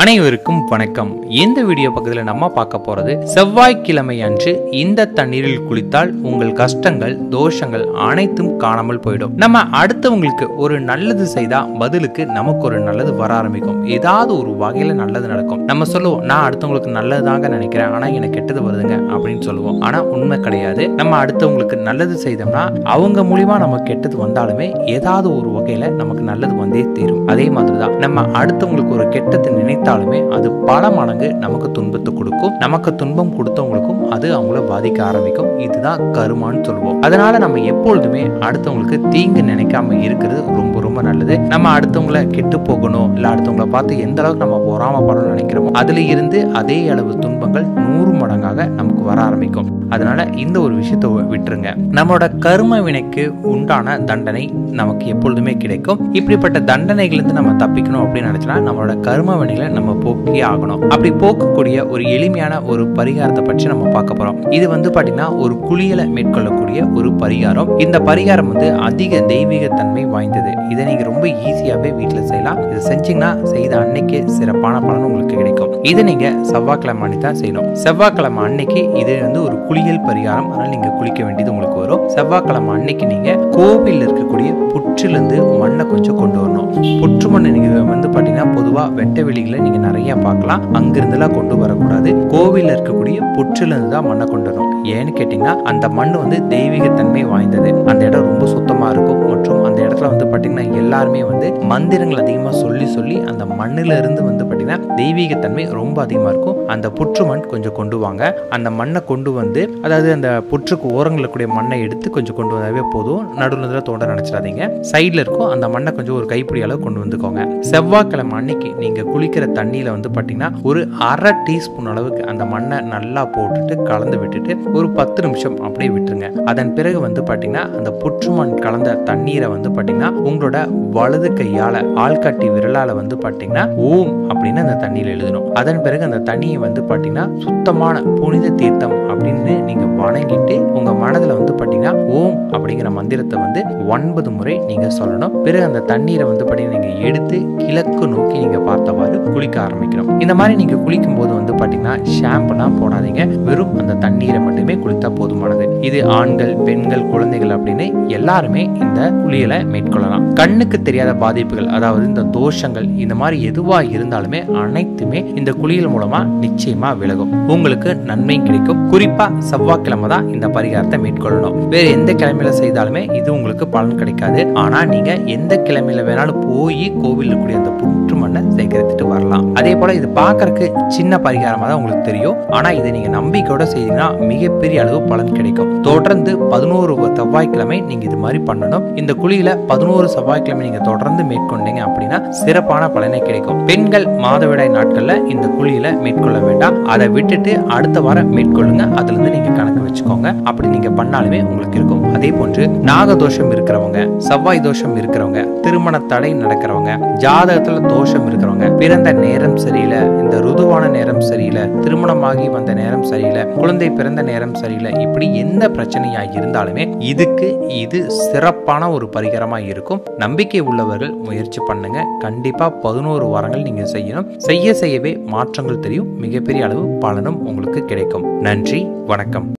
அனைவருக்கும் வணக்கம் இந்த வீடியோ பக்கத்தில் நம்ம பார்க்க போறது செவ்வாய்க்கிழமை அன்று இந்த தண்ணீரில் குளித்தால் உங்கள் கஷ்டங்கள் தோஷங்கள் அனைத்தும் காணாமல் போயிடும் நம்ம அடுத்தவங்களுக்கு ஒரு நல்லது செய்தா பதிலுக்கு நமக்கு ஒரு நல்லது வர ஆரம்பிக்கும் ஏதாவது ஒரு வகையில நல்லது நடக்கும் நம்ம சொல்லுவோம் நான் அடுத்தவங்களுக்கு நல்லதாங்க நினைக்கிறேன் ஆனா எனக்கு கெட்டது வருதுங்க அப்படின்னு சொல்லுவோம் ஆனா உண்மை கிடையாது நம்ம அடுத்தவங்களுக்கு நல்லது செய்தோம்னா அவங்க மூலியமா நம்ம கெட்டது வந்தாலுமே ஏதாவது ஒரு வகையில நமக்கு நல்லது வந்தே தீரும் அதே மாதிரிதான் நம்ம அடுத்தவங்களுக்கு ஒரு கெட்டது நினைத்தாலுமே அது பல மடங்கு நமக்கு துன்பத்தை கொடுக்கும் நமக்கு துன்பம் கொடுத்தவங்களுக்கும் அது அவங்கள பாதிக்க ஆரம்பிக்கும் இதுதான் கருமான்னு சொல்லுவோம் அதனால நம்ம எப்பொழுதுமே அடுத்தவங்களுக்கு தீங்கு நினைக்காம இருக்கிறது ரொம்ப ரொம்ப நல்லது நம்ம அடுத்தவங்கள கெட்டு போகணும் இல்ல அடுத்தவங்கள பார்த்து எந்த அளவுக்கு நம்ம பொறாமப்படணும்னு நினைக்கிறோமோ அதுல இருந்து அதே அளவு துன்பங்கள் நூறு மடங்காக நமக்கு வர ஆரம்பிக்கும் அதனால இந்த ஒரு விஷயத்தை விட்டுருங்க நம்மளோட கர்ம வினைக்கு உண்டான தண்டனை நமக்கு எப்பொழுதுமே கிடைக்கும் இப்படிப்பட்ட தண்டனைகளிலிருந்து நம்ம தப்பிக்கணும் அப்படின்னு நினைச்சா நம்மளோட கர்ம வினைகளை நம்ம போக்கியே ஆகணும் அப்படி போக்கக்கூடிய ஒரு எளிமையான ஒரு பரிகாரத்தை பற்றி நம்ம பார்க்க போறோம் இது வந்து பாத்தீங்கன்னா ஒரு குளியலை மேற்கொள்ளக்கூடிய ஒரு பரிகாரம் இந்த பரிகாரம் வந்து அதிக தெய்வீக தன்மை வாய்ந்தது இதை நீங்க ரொம்ப ஈஸியாவே வீட்டில் செய்யலாம் இதை செஞ்சீங்கன்னா செய்த அன்னைக்கே சிறப்பான பலன் உங்களுக்கு கிடைக்கும் இதை நீங்க செவ்வாய்க்கிழமை அன்னைக்கு தான் செய்யணும் செவ்வாய்க்கிழமை அன்னைக்கு இது வந்து ஒரு குளியல் பரிகாரம் அதனால நீங்க குளிக்க வேண்டியது உங்களுக்கு வரும் செவ்வாய்க்கிழமை அன்னைக்கு நீங்க கோவில் இருக்கக்கூடிய புற்றிலிருந்து மண்ணை கொஞ்சம் கொண்டு வரணும் புற்று மண்ணை நீங்க வந்து பாத்தீங்கன்னா பொதுவா வெட்ட வெளிகளை நீங்க நிறைய பார்க்கலாம் அங்கிருந்துலாம் கொண்டு வரக்கூடாது கோவில்ல இருக்கக்கூடிய புற்றிலிருந்து தான் மண்ணை கொண்டு வரணும் ஏன்னு கேட்டீங்கன்னா அந்த மண் வந்து தெய்வீக தன்மை வாய்ந்தது அந்த இடம் ரொம்ப சுத்தமா இருக்கும் மற்றும் அந்த இடத்துல வந்து பாத்தீங்கன்னா எல்லாருமே வந்து மந்திரங்கள் அதிகமா சொல்லி சொல்லி அந்த மண்ணுல இருந்து வந்து பாத்தீங்கன்னா தெய்வீக தன்மை ரொம்ப அதிகமா இருக்கும் அந்த புற்று மண் கொஞ்சம் கொண்டு வாங்க அந்த மண்ணை கொண்டு வந்து அதாவது அந்த புற்றுக்கு ஓரங்களில் கூடிய மண்ணை எடுத்து கொஞ்சம் கொண்டு வந்தாவே போதும் நடுவில் தோண்ட நினைச்சிடாதீங்க சைடில் இருக்கும் அந்த மண்ணை கொஞ்சம் ஒரு கைப்பிடி அளவு கொண்டு வந்துக்கோங்க செவ்வாய்க்கிழமை அன்னைக்கு நீங்க குளிக்கிற தண்ணியில வந்து பாத்தீங்கன்னா ஒரு அரை டீஸ்பூன் அளவுக்கு அந்த மண்ணை நல்லா போட்டுட்டு கலந்து விட்டுட்டு ஒரு பத்து நிமிஷம் அப்படியே விட்டுருங்க அதன் பிறகு வந்து பாத்தீங்கன்னா அந்த புற்றுமண் கலந்த தண்ணீரை வந்து பாத்தீங்கன்னா உங்களோட வலது கையால ஆள்காட்டி விரலால வந்து பாத்தீங்கன்னா ஓம் அப்படின்னு அந்த தண்ணியில எழுதணும் அதன் பிறகு அந்த தண்ணியை வந்து பாத்தீங்கன்னா சுத்தமான புனித தீர்த்தம் அப்படின்னு நீங்க வணங்கிட்டு உங்க மனதுல வந்து பாத்தீங்கன்னா ஓம் அப்படிங்கிற மந்திரத்தை வந்து ஒன்பது முறை நீங்க சொல்லணும் பிறகு அந்த தண்ணீரை வந்து பாத்தீங்கன்னா நீங்க எடுத்து கிழக்கு நோக்கி நீங்க பார்த்தவாறு குளிக்க ஆரம்பிக்கணும் இந்த மாதிரி நீங்க குளிக்கும் போது வந்து பாத்தீங்கன்னா ஷாம்புலாம் போடாதீங்க வெறும் அந்த தண்ணீரை மட்டுமே குளித்தா போதுமானது இது ஆண்கள் பெண்கள் குழந்தைகள் அப்படின்னு எல்லாருமே இந்த குளியலை மேற்கொள்ளலாம் கண்ணுக்கு தெரியாத பாதிப்புகள் அதாவது இந்த தோஷங்கள் இந்த மாதிரி எதுவா இருந்தாலுமே அனைத்துமே இந்த குளியல் மூலமா நிச்சயமா விலகும் உங்களுக்கு நன்மை கிடைக்கும் குறிப்பா செவ்வாய்க்கிழமை தான் இந்த பரிகாரத்தை மேற்கொள்ளணும் வேற எந்த கிழமையில செய்தாலுமே இது உங்களுக்கு பலன் கிடைக்காது ஆனா நீங்க எந்த கிழமையில வேணாலும் போய் கோவில் இருக்கக்கூடிய அந்த புற்று மண்ணை சேகரித்துட்டு வரலாம் அதே போல இது பார்க்கறதுக்கு சின்ன பரிகாரமா தான் உங்களுக்கு தெரியும் ஆனா இதை நீங்க நம்பிக்கையோட செய்தீங்கன்னா மிகப்பெரிய அளவு பலன் கிடைக்கும் தொடர்ந்து பதினோரு செவ்வாய்க்கிழமை நீங்க இது மாதிரி பண்ணணும் இந்த குழியில பதினோரு செவ்வாய்க்கிழமை நீங்க தொடர்ந்து மேற்கொண்டீங்க அப்படின்னா சிறப்பான பலனை கிடைக்கும் பெண்கள் மாதவிடாய் நாட்கள்ல இந்த குழியில மேற்கொள்ள வேண்டாம் அதை விட்டுட்டு அடுத்த வாரம் மேற்கொள்ளுங்க அதுல இருந்து நீங்க கணக்கு வச்சுக்கோங்க அப்படி நீங்க பண்ணாலுமே உங்களுக்கு இருக்கும் அதே போன்று நாகதோஷம் இருக்கிறவங்க செவ்வாய் தோஷம் இருக்கிறவங்க திருமண தடை நடக்கிறவங்க ஜாதகத்துல தோஷம் இருக்கிறவங்க பிறந்த நேரம் சரியில்லை இந்த ருதுவான நேரம் சரியில்லை திருமணமாகி வந்த நேரம் சரியில்லை குழந்தை பிறந்த நேரம் சரியில்லை இப்படி எந்த பிரச்சனையா இருந்தாலுமே இதுக்கு இது சிறப்பான ஒரு பரிகாரமா இருக்கும் நம்பிக்கை உள்ளவர்கள் முயற்சி பண்ணுங்க கண்டிப்பா பதினோரு வாரங்கள் நீங்க செய்யணும் செய்ய செய்யவே மாற்றங்கள் தெரியும் மிகப்பெரிய அளவு பலனும் உங்களுக்கு கிடைக்கும் நன்றி வணக்கம்